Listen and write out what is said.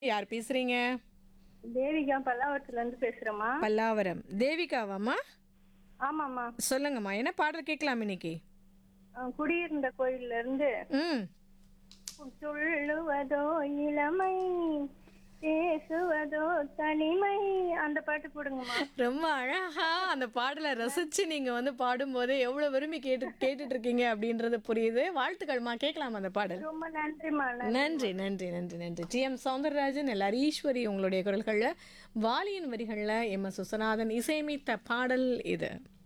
யார் பேசுறீங்க தேவிகா பல்லாவரத்துல இருந்து பேசுறேம்மா பல்லாவரம் தேவிகாவாம்மா ஆமாம்மா சொல்லுங்கம்மா என்ன பாடல் கேட்கலாம் இன்னைக்கு அஹ் குடியிருந்த கோயில்ல இருந்து ம் சொல்லுவதோ இளமை பேசுவதோ தனிமை அந்த பாட்டு போடுங்கம்மா ரொம்ப அழகா அந்த பாடலை ரசிச்சு நீங்க வந்து பாடும்போது எவ்வளவு விரும்பி கேட்டு கேட்டுட்டு இருக்கீங்க அப்படின்றது புரியுது வாழ்த்துக்கள்மா கேட்கலாம் அந்த பாடல் ரொம்ப நன்றிம்மா நன்றி நன்றி நன்றி நன்றி டி எம் சௌந்தரராஜன் எல்லார் ஈஸ்வரி உங்களுடைய குரல்களில் வாலியின் வரிகளில் எம் எஸ் சுசநாதன் இசையமைத்த பாடல் இது